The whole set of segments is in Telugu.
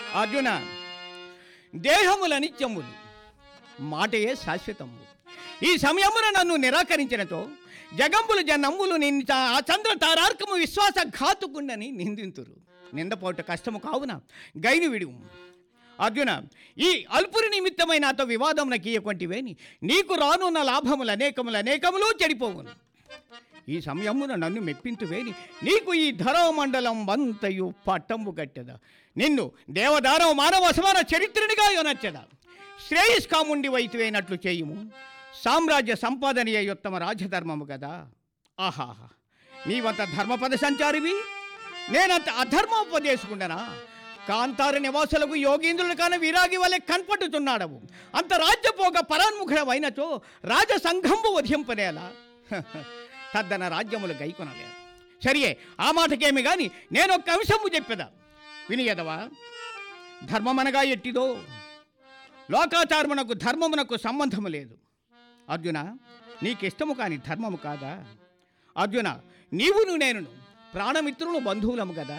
అర్జున దేహముల నిత్యములు మాటయే శాశ్వతము ఈ సమయమున నన్ను నిరాకరించినతో జగంబులు జనమ్ములు నింద ఆ చంద్ర తారార్కము విశ్వాసఘాతుకుండని నిందింతురు నిందపోట కష్టము కావున గైను విడుము అర్జున ఈ అల్పురి నిమిత్తమై నాతో వివాదం గీయకొంటివేని నీకు రానున్న లాభములు అనేకములు అనేకములు చెడిపోవును ఈ సమయమున నన్ను మెప్పింతువేని నీకు ఈ ధరామండలం వంతయు పట్టంబు గట్టెద నిన్ను దేవదానవ మానవ సమాన చరిత్రునిగా యొనచ్చద శ్రేయస్కాముండి వైతువైనట్లు చేయుము సామ్రాజ్య సంపాదనీయ యుత్తమ రాజధర్మము కదా ఆహాహా నీవంత ధర్మపద సంచారివి నేనంత అధర్మోపదేశకుండనా కాంతార నివాసులకు యోగీంద్రుడు కాన విరాగి వలె కనపడుతున్నాడవు అంత రాజ్యపోగ పరాన్ముఖుడవైనచో రాజసంఘంబు వధింపనేలా తద్దన రాజ్యములు గైకొనలేరు సరియే ఆ మాటకేమి గాని నేను ఒక్క అంశము చెప్పేదా వినియదవా ధర్మమనగా ఎట్టిదో లోకాచారమునకు ధర్మమునకు సంబంధము లేదు అర్జున నీకిష్టము కాని ధర్మము కాదా అర్జున నీవును నేనును ప్రాణమిత్రులు బంధువులము కదా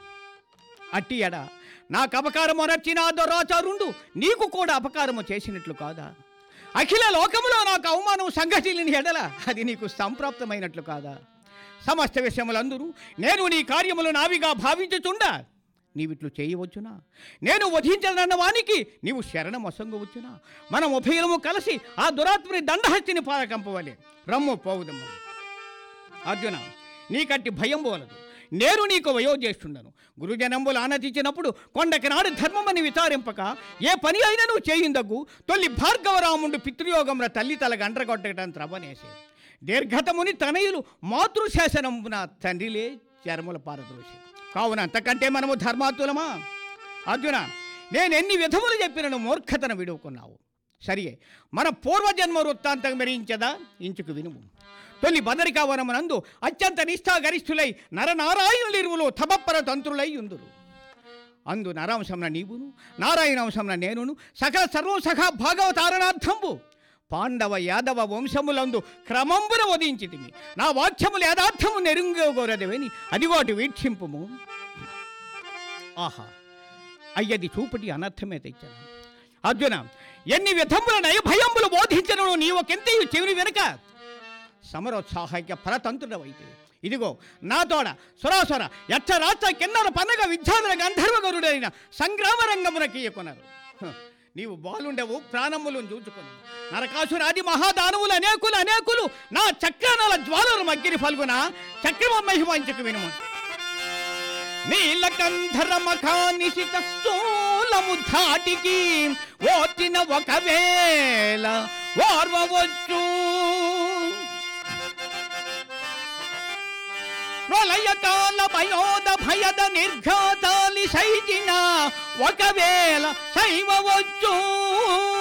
అట్టి ఎడ నాకు అపకారము నచ్చిన ఆ దురాచారుండు నీకు కూడా అపకారము చేసినట్లు కాదా అఖిల లోకములో నాకు అవమానం సంఘటిల్లిన ఎడల అది నీకు సంప్రాప్తమైనట్లు కాదా సమస్త విషయములందరూ నేను నీ కార్యములు నావిగా భావించుచుండా నీవిట్లు చేయవచ్చునా నేను వధించనన్న వానికి నీవు శరణం అసంగవచ్చునా మనం ఉభయము కలిసి ఆ దురాత్మని దండహస్తిని పాలకంపవలే రమ్ము పోవుదమ్మ అర్జున నీకంటి భయం పోలదు నేను నీకు వయోజ్యేష్ఠుండను గురుజనంబులు ఆనతించినప్పుడు కొండకి నాడు ధర్మమని విచారింపక ఏ పని అయినా నువ్వు చేయిందగు తొలి భార్గవరాముండు పితృయోగంలో తల్లి తల గండ్రగొట్టడం త్రవనేసే దీర్ఘతముని తనయులు మాతృశాసనమున తండ్రిలే చర్మల పారదోషి కావున అంతకంటే మనము ధర్మాతులమా అర్జున నేను ఎన్ని విధములు చెప్పినను మూర్ఖతను విడుకున్నావు సరియే మన పూర్వజన్మ వృత్తాంతం మెరించదా ఇంచుకు వినుము తొలి బదరికావనమునందు అత్యంత నిష్ఠాగరిష్ఠులై నరనారాయణులిరువులు తపప్పర తంత్రులై ఉందురు అందు నరాంశంన నీవును నారాయణాంశంన నేనును సకల సర్వం సఖా భాగవతారణార్థంబు పాండవ యాదవ వంశములందు క్రమంబున వధించితిమి నా వాక్యములు యథార్థము నెరుంగోరదవని అదిగోటి వీక్షింపుము ఆహా అయ్యది చూపటి అనర్థమే తెచ్చను అర్జున ఎన్ని విధముల నయభయంబులు బోధించను నీ ఒకంతయు చెవిని వెనుక సమరోత్సాహక పరతంత్రుడవైతే ఇదిగో నా తోడ సురాసుర ఎచ్చ రాచ కిన్నర పన్నగ విద్యాధర గంధర్వ గరుడైన సంగ్రామ రంగమునకీయకొనరు హ, నీవు బాలుండవు ప్రాణములను చూచుకొని నరకాసురాది మహాదానవులు అనేకులు అనేకులు నా చక్రానాల జ్వాలలు మగ్గిరి ఫల్గున చక్రమ మహిమాంచకు వినుము నీలకంధర మఖానిశిత స్థూలము ధాటికి ఓటిన ఒకవేళ ఓర్వవచ్చు ప్రళయకాల భయోద భయద నిర్ఘాతాలి సైచిన ఒకవేళ శైవవచ్చు